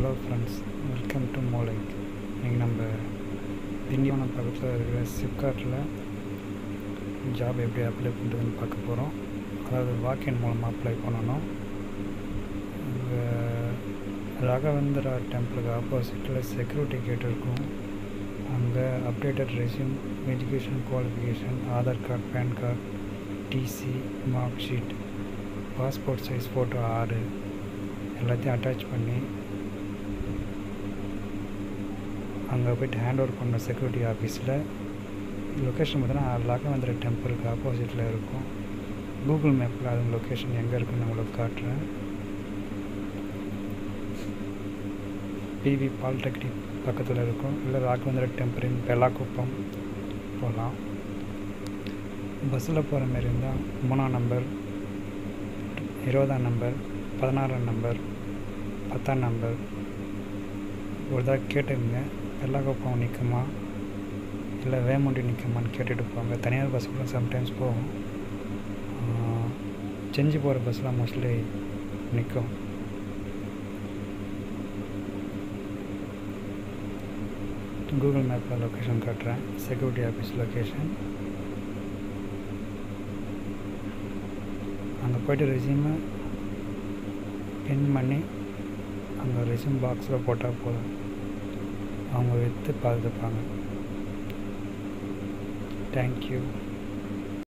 hello friends welcome to மோலைக் இன்றைக்கி நம்ம திண்டிவனம் பக்கத்தில் இருக்கிற சிப்கார்ட்டில் ஜாப் எப்படி அப்ளை பண்ணுறதுன்னு பார்க்க போகிறோம் அதாவது வாக்கின் மூலமாக அப்ளை பண்ணணும் இங்கே ராகவேந்திரா டெம்பிளுக்கு ஆப்போசிட்டில் செக்யூரிட்டி கேட் இருக்கும் அங்கே updated resume education qualification Aadhaar card PAN card TC mark sheet passport size photo ஆறு எல்லாத்தையும் அட்டாச் பண்ணி அங்கே போய்ட்டு ஹேண்ட் ஓவர் பண்ண செக்யூரிட்டி ஆஃபீஸில் லொக்கேஷன் பார்த்தீங்கன்னா ராகவேந்திர டெம்பிளுக்கு ஆப்போசிட்டில் இருக்கும் கூகுள் மேப்பில் அது லொக்கேஷன் எங்கே இருக்குன்னு உங்களுக்கு காட்டுறேன் பிவி பாலிடெக்னிக் பக்கத்தில் இருக்கும் இல்லை ராகவேந்திர டெம்பிளின் பெலாக்குப்பம் போகலாம் பஸ்ஸில் போகிற மாரி இருந்தால் மூணாம் நம்பர் இருபதாம் நம்பர் பதினாறாம் நம்பர் பத்தாம் நம்பர் ஒரு தடவை கேட்டுருங்க வெள்ளாக்குப்பம் நிற்குமா இல்லை வேமுண்டி நிற்குமான்னு கேட்டுட்டு போவாங்க தனியார் பஸ்ஸுக்குலாம் சம்டைம்ஸ் போகும் செஞ்சு போகிற பஸ்லாம் மோஸ்ட்லி நிற்கும் கூகுள் மேப்பில் லொக்கேஷன் காட்டுறேன் செக்யூரிட்டி ஆஃபீஸ் லொக்கேஷன் அங்கே போய்ட்டு ரெசியூமை பின் பண்ணி அங்கே ரெசியூம் பாக்ஸில் போட்டால் போதும் அவங்க எடுத்து பார்த்துப்பாங்க தேங்க்யூ